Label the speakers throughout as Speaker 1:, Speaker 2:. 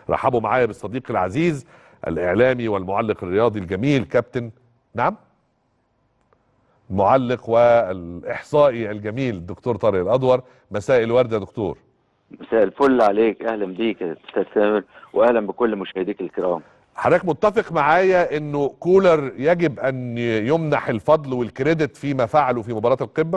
Speaker 1: رحبوا معايا بالصديق العزيز الاعلامي والمعلق الرياضي الجميل كابتن نعم المعلق والاحصائي الجميل الدكتور طارق الادور مساء الورد يا دكتور
Speaker 2: مساء الفل عليك اهلا بيك يا استاذ سامر واهلا بكل مشاهديك الكرام
Speaker 1: حضرتك متفق معايا انه كولر يجب ان يمنح الفضل والكريدت فيما فعله في مباراه القمه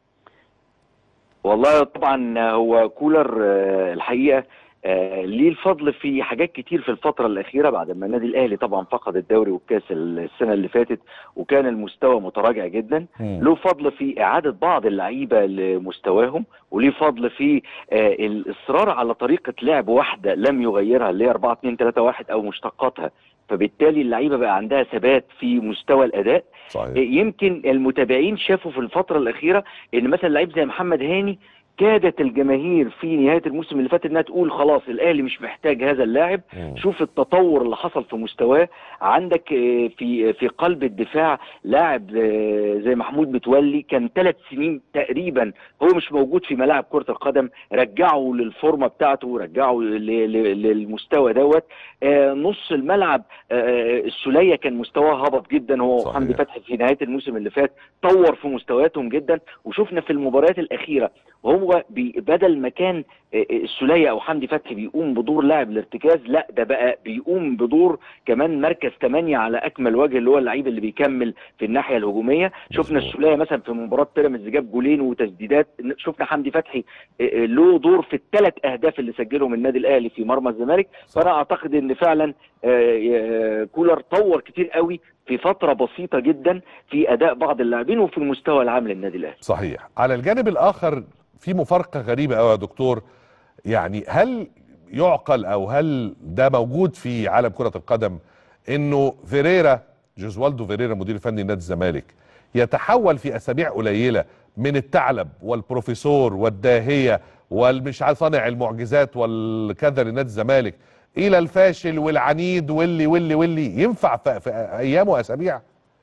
Speaker 2: والله طبعا هو كولر آه، الحقيقه آه، ليه الفضل في حاجات كتير في الفترة الأخيرة بعد ما النادي الأهلي طبعا فقد الدوري والكاس السنة اللي فاتت وكان المستوى متراجع جدا
Speaker 1: مم.
Speaker 2: له فضل في إعادة بعض اللعيبة لمستواهم وليه فضل في آه، الإصرار على طريقة لعب واحدة لم يغيرها اللي هي 4 2 3 1 أو مشتقاتها فبالتالي اللعيبة بقى عندها ثبات في مستوى الأداء
Speaker 1: صحيح
Speaker 2: يمكن المتابعين شافوا في الفترة الأخيرة إن مثلا لعيب زي محمد هاني كادت الجماهير في نهاية الموسم اللي فات إنها تقول خلاص الأهلي مش محتاج هذا اللاعب
Speaker 1: مم.
Speaker 2: شوف التطور اللي حصل في مستواه عندك آه، في في قلب الدفاع لاعب آه، زي محمود متولي كان ثلاث سنين تقريبا هو مش موجود في ملاعب كرة القدم رجعه للفورمة بتاعته رجعه ل- ل- للمستوى دوت آه، نص الملعب آه، السولية كان مستواه هبط جدا هو
Speaker 1: صحيح.
Speaker 2: وحمدي فتحي في نهاية الموسم اللي فات طور في مستوياتهم جدا وشفنا في المباريات الأخيرة وهو بي- بدل ما كان آه، آه، السولية أو حمدي فتحي بيقوم بدور لاعب الارتكاز لا ده بقى بيقوم بدور كمان مركز 8 على أكمل وجه اللي هو اللعيب اللي بيكمل في الناحية الهجومية شفنا
Speaker 1: مظبوط.
Speaker 2: السولية مثلا في مباراة بيراميدز جاب جولين وتسديدات شفنا حمدي فتحي آه، آه، له دور في الثلاث أهداف اللي سجلهم النادي الأهلي في مرمى الزمالك
Speaker 1: صح.
Speaker 2: فأنا أعتقد إن فعلا آه، آه، كولر طور كتير قوي في فترة بسيطة جدا في أداء بعض اللاعبين وفي المستوى العام للنادي الأهلي
Speaker 1: صحيح على الجانب الاخر في مفارقه غريبه قوي يا دكتور يعني هل يعقل او هل ده موجود في عالم كره القدم انه فيريرا جوزوالدو فيريرا مدير الفني نادي الزمالك يتحول في اسابيع قليله من الثعلب والبروفيسور والداهيه والمش عارف صانع المعجزات والكذا لنادي الزمالك الى الفاشل والعنيد واللي واللي واللي ينفع في, في ايام واسابيع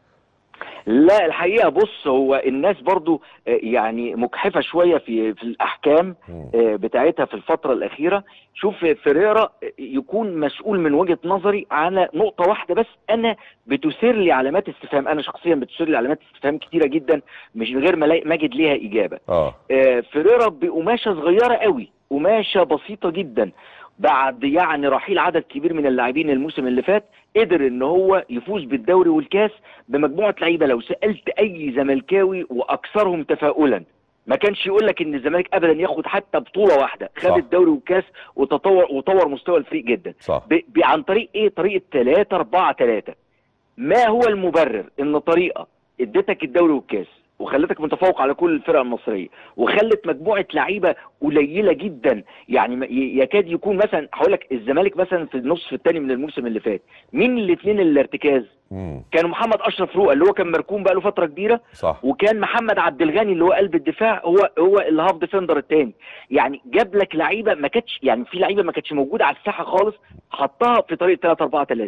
Speaker 2: لا الحقيقة بص هو الناس برضو آه، يعني مجحفة شوية في في الأحكام
Speaker 1: مم.
Speaker 2: آه، بتاعتها في الفترة الأخيرة شوف فيريرا يكون مسؤول من وجهة نظري على نقطة واحدة بس أنا بتثير لي علامات استفهام أنا شخصيا بتثير لي علامات استفهام كتيرة جدا مش من غير ما ألاقي- ما أجد ليها إجابة
Speaker 1: اه
Speaker 2: آه، فيريرا بقماشه صغيره قوي قماشه بسيطه جدا بعد يعني رحيل عدد كبير من اللاعبين الموسم اللي فات قدر ان هو يفوز بالدوري والكاس بمجموعه لعيبه لو سالت اي زملكاوي واكثرهم تفاؤلا ما كانش يقول لك ان الزمالك ابدا ياخد حتى بطوله واحده خد
Speaker 1: صح.
Speaker 2: الدوري والكاس وتطور وطور مستوى الفريق جدا
Speaker 1: صح
Speaker 2: ب... ب... عن طريق ايه طريقه 3 4 3 ما هو المبرر ان طريقه ادتك الدوري والكاس وخلتك متفوق على كل الفرق المصريه وخلت مجموعه لعيبه قليله جدا يعني ما- ي- يكاد يكون مثلا هقول لك الزمالك مثلا في النصف الثاني من الموسم اللي فات مين الاثنين الارتكاز
Speaker 1: مم.
Speaker 2: كان محمد اشرف روقه اللي هو كان مركون بقى له فتره كبيره
Speaker 1: صح
Speaker 2: وكان محمد عبد الغني اللي هو قلب الدفاع هو هو الهاف ديفندر الثاني يعني جاب لك لعيبه ما كانتش يعني في لعيبه ما كانتش موجوده على الساحه خالص حطها في طريقه 3 4 3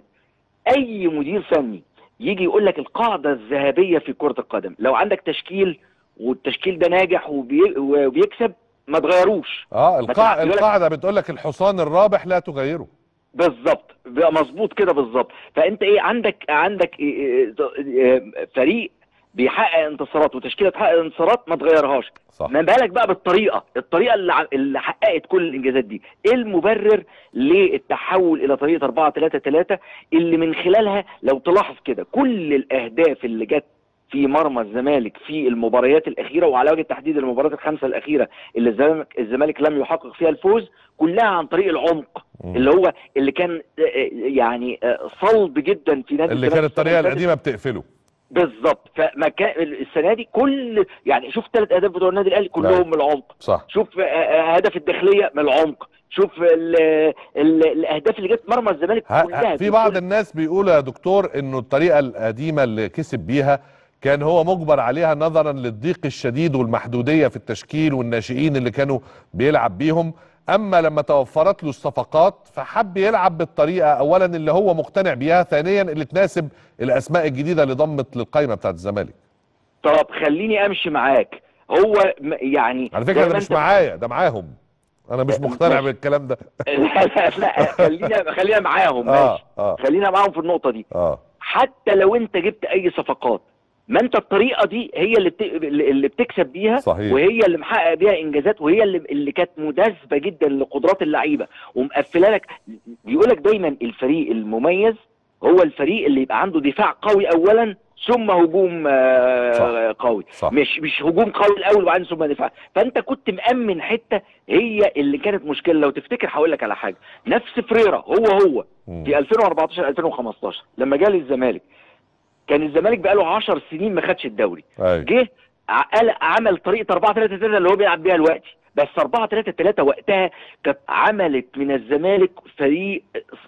Speaker 2: اي مدير فني يجي يقول لك القاعده الذهبيه في كره القدم لو عندك تشكيل والتشكيل ده ناجح وبي وبيكسب ما تغيروش
Speaker 1: اه القاع...
Speaker 2: تحت-
Speaker 1: القاعده بتقول لك الحصان الرابح لا تغيره
Speaker 2: بالظبط بقى مظبوط كده بالظبط فانت ايه عندك عندك إيه- إيه- إيه فريق بيحقق انتصارات وتشكيله تحقق انتصارات ما تغيرهاش
Speaker 1: صح
Speaker 2: ما بالك بقى بالطريقه الطريقه اللي, ع- اللي حققت كل الانجازات دي ايه المبرر للتحول الى طريقه 4 3 3 اللي من خلالها لو تلاحظ كده كل الاهداف اللي جت في مرمى الزمالك في المباريات الاخيره وعلى وجه التحديد المباريات الخمسه الاخيره اللي الزمالك الزمالك لم يحقق فيها الفوز كلها عن طريق العمق
Speaker 1: مم.
Speaker 2: اللي هو اللي كان آه، آه، يعني آه، صلب جدا في نادي
Speaker 1: اللي
Speaker 2: الزمالك
Speaker 1: كانت
Speaker 2: السنة
Speaker 1: الطريقه
Speaker 2: اللي فاتت.
Speaker 1: القديمه بتقفله
Speaker 2: بالظبط فمكان السنه دي كل يعني شوف ثلاث اهداف بتوع النادي الاهلي
Speaker 1: نعم.
Speaker 2: كلهم من العمق
Speaker 1: صح
Speaker 2: شوف آه، آه، هدف الداخليه من العمق شوف ال ال الاهداف اللي جت مرمى الزمالك
Speaker 1: ها
Speaker 2: كلها
Speaker 1: ها في بعض الناس بيقولوا يا دكتور انه الطريقه القديمه اللي كسب بيها كان هو مجبر عليها نظرا للضيق الشديد والمحدوديه في التشكيل والناشئين اللي كانوا بيلعب بيهم اما لما توفرت له الصفقات فحب يلعب بالطريقه اولا اللي هو مقتنع بيها ثانيا اللي تناسب الاسماء الجديده اللي ضمت للقائمه بتاعت الزمالك
Speaker 2: طب خليني امشي معاك هو م- يعني
Speaker 1: على
Speaker 2: زي
Speaker 1: فكره
Speaker 2: ما
Speaker 1: ده مش
Speaker 2: أنت-
Speaker 1: معايا ده معاهم انا مش مقتنع
Speaker 2: ماشي.
Speaker 1: بالكلام ده
Speaker 2: لا لا لا خلينا خلينا معاهم
Speaker 1: اه
Speaker 2: ماشي
Speaker 1: اه
Speaker 2: خلينا معاهم في النقطه دي
Speaker 1: اه
Speaker 2: حتى لو انت جبت اي صفقات ما انت الطريقه دي هي اللي بت... اللي بتكسب بيها
Speaker 1: صحيح.
Speaker 2: وهي اللي محقق بيها انجازات وهي اللي اللي كانت مناسبه جدا لقدرات اللعيبه ومقفله لك بيقول لك دايما الفريق المميز هو الفريق اللي يبقى عنده دفاع قوي اولا ثم هجوم آه، قوي
Speaker 1: صح
Speaker 2: مش مش هجوم قوي الاول وبعدين ثم دفاع فانت كنت مامن حته هي اللي كانت مشكله لو تفتكر هقول لك على حاجه نفس فريرا هو هو
Speaker 1: مم.
Speaker 2: في 2014 2015 لما جه للزمالك كان الزمالك بقاله 10 سنين ما خدش الدوري
Speaker 1: ايوه
Speaker 2: جه ع- قال عمل طريقه 4 3 3 اللي هو بيلعب بيها دلوقتي بس 4 3 3 وقتها كانت عملت من الزمالك فريق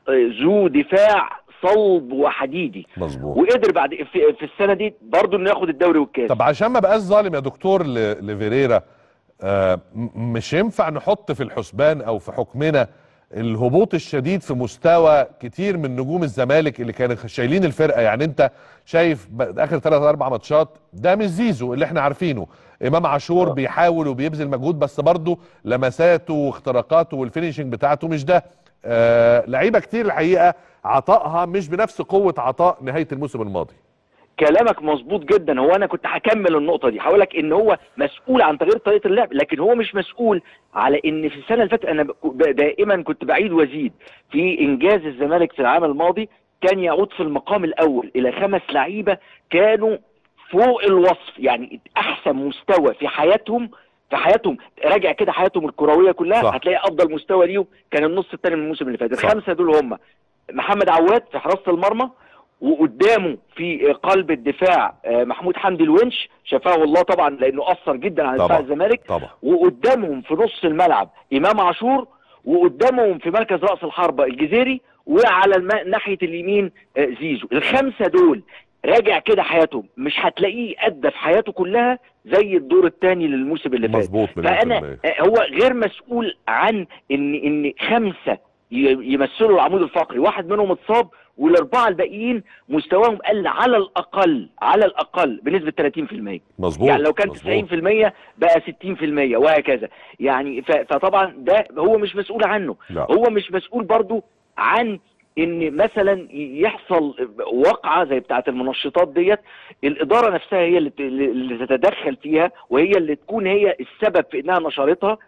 Speaker 2: ذو دفاع صلب وحديدي
Speaker 1: مظبوط
Speaker 2: وقدر بعد في, في السنه دي برضه انه ياخد الدوري والكاس
Speaker 1: طب عشان ما بقاش ظالم يا دكتور ل- لفيريرا آه م- مش ينفع نحط في الحسبان او في حكمنا الهبوط الشديد في مستوى كتير من نجوم الزمالك اللي كانوا شايلين الفرقه يعني انت شايف ب- اخر ثلاث اربع ماتشات ده مش زيزو اللي احنا عارفينه امام عاشور
Speaker 2: آه.
Speaker 1: بيحاول وبيبذل مجهود بس برضه لمساته واختراقاته والفينيشنج بتاعته مش ده آه لعيبه كتير الحقيقه عطائها مش بنفس قوه عطاء نهايه الموسم الماضي
Speaker 2: كلامك مظبوط جدا هو انا كنت هكمل النقطه دي هقول لك ان هو مسؤول عن تغيير طريقه اللعب لكن هو مش مسؤول على ان في السنه اللي فاتت انا ب- دائما كنت بعيد وازيد في انجاز الزمالك في العام الماضي كان يعود في المقام الاول الى خمس لعيبه كانوا فوق الوصف يعني احسن مستوى في حياتهم في حياتهم راجع كده حياتهم الكرويه كلها
Speaker 1: صح.
Speaker 2: هتلاقي افضل مستوى ليهم كان النص الثاني من الموسم اللي فات
Speaker 1: صح.
Speaker 2: الخمسه دول هم محمد عواد في حراسه المرمى وقدامه في قلب الدفاع آه، محمود حمدي الونش شفاه الله طبعا لانه اثر جدا على دفاع
Speaker 1: طبعا.
Speaker 2: الزمالك
Speaker 1: طبعا
Speaker 2: وقدامهم في نص الملعب امام عاشور وقدامهم في مركز راس الحربه الجزيري وعلى الم... ناحيه اليمين آه، زيزو الخمسه دول راجع كده حياتهم مش هتلاقيه ادى في حياته كلها زي الدور الثاني للموسم اللي فات
Speaker 1: مظبوط مليون في
Speaker 2: فانا
Speaker 1: المية.
Speaker 2: آه، هو غير مسؤول عن ان ان خمسه ي- يمثلوا العمود الفقري واحد منهم اتصاب والاربعه الباقيين مستواهم قل على الاقل على الاقل بنسبه 30%
Speaker 1: مظبوط
Speaker 2: يعني لو كان
Speaker 1: مظبوط.
Speaker 2: 90% بقى 60% وهكذا يعني ف- فطبعا ده هو مش مسؤول عنه
Speaker 1: لا
Speaker 2: هو مش مسؤول برضو عن ان مثلا يحصل وقعه زي بتاعه المنشطات ديت الاداره نفسها هي اللي ت- اللي تتدخل فيها وهي اللي تكون هي السبب في انها نشرتها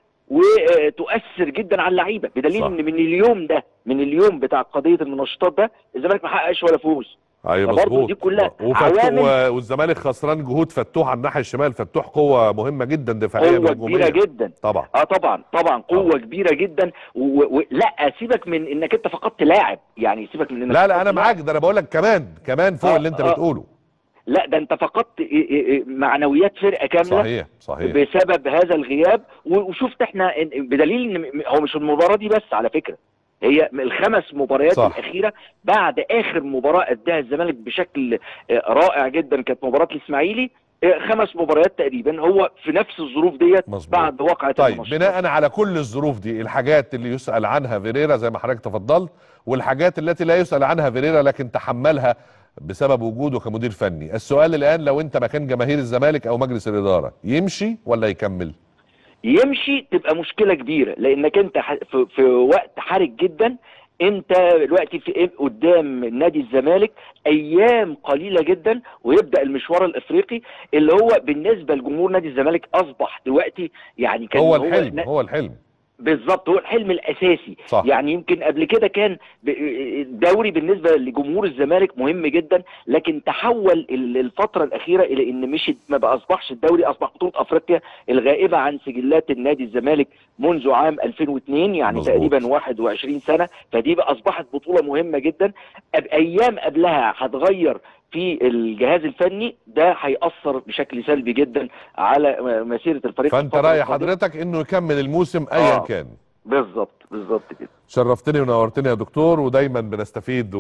Speaker 2: وتؤثر جدا على اللعيبه بدليل
Speaker 1: صح.
Speaker 2: ان من اليوم ده من اليوم بتاع قضيه المنشطات ده الزمالك ما حققش ولا فوز
Speaker 1: ايوه
Speaker 2: فبرضه
Speaker 1: مظبوط
Speaker 2: دي كلها
Speaker 1: وفتوح
Speaker 2: عوامل-
Speaker 1: و- والزمالك خسران جهود فتوح على الناحيه الشمال فتوح قوه مهمه جدا دفاعيا
Speaker 2: قوه
Speaker 1: وهجوميا
Speaker 2: كبيره جدا
Speaker 1: طبعا
Speaker 2: اه طبعا طبعا قوه
Speaker 1: طبعا.
Speaker 2: كبيره جدا و... و... لا سيبك من انك انت فقدت لاعب يعني سيبك من انك
Speaker 1: لا لا
Speaker 2: فقدت
Speaker 1: انا
Speaker 2: لاعب.
Speaker 1: معاك ده انا بقول لك كمان كمان فوق
Speaker 2: آه،
Speaker 1: اللي انت
Speaker 2: آه.
Speaker 1: بتقوله
Speaker 2: لا ده انت فقدت إيه- إيه- إيه معنويات فرقه كامله
Speaker 1: صحيح صحيح
Speaker 2: بسبب هذا الغياب و- وشفت احنا إن- بدليل ان م- هو مش المباراه دي بس على فكره هي الخمس مباريات
Speaker 1: صح.
Speaker 2: الاخيره بعد اخر مباراه اداها الزمالك بشكل آه، رائع جدا كانت مباراه الاسماعيلي آه، خمس مباريات تقريبا هو في نفس الظروف ديت
Speaker 1: مظبوط.
Speaker 2: بعد وقعه
Speaker 1: طيب
Speaker 2: المنشطات.
Speaker 1: بناء على كل الظروف دي الحاجات اللي يسأل عنها فيريرا زي ما حضرتك تفضلت والحاجات التي لا يسأل عنها فيريرا لكن تحملها بسبب وجوده كمدير فني السؤال الآن لو انت مكان جماهير الزمالك او مجلس الإدارة يمشي ولا يكمل
Speaker 2: يمشي تبقى مشكله كبيره لانك انت ح- في, في وقت حرج جدا انت دلوقتي في قدام نادي الزمالك ايام قليله جدا ويبدا المشوار الافريقي اللي هو بالنسبه لجمهور نادي الزمالك اصبح دلوقتي يعني كان
Speaker 1: هو الحلم
Speaker 2: ن-
Speaker 1: هو الحلم
Speaker 2: بالظبط هو الحلم الاساسي
Speaker 1: صح.
Speaker 2: يعني يمكن قبل كده كان ب- الدوري بالنسبه لجمهور الزمالك مهم جدا لكن تحول ال- الفتره الاخيره الى ان مش ما بقى اصبحش الدوري اصبح بطوله افريقيا الغائبه عن سجلات النادي الزمالك منذ عام 2002 يعني
Speaker 1: مظبوط.
Speaker 2: تقريبا 21 سنه فدي بقى اصبحت بطوله مهمه جدا أب- ايام قبلها هتغير في الجهاز الفني ده هيأثر بشكل سلبي جدا على مسيره الفريق
Speaker 1: فانت
Speaker 2: الفترة
Speaker 1: رأي
Speaker 2: القادمة.
Speaker 1: حضرتك انه يكمل الموسم ايا
Speaker 2: آه.
Speaker 1: كان
Speaker 2: بالظبط بالظبط كده
Speaker 1: شرفتني ونورتني يا دكتور ودايما بنستفيد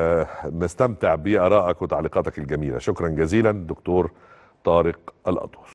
Speaker 1: ونستمتع بآرائك وتعليقاتك الجميلة شكرا جزيلا دكتور طارق الأطور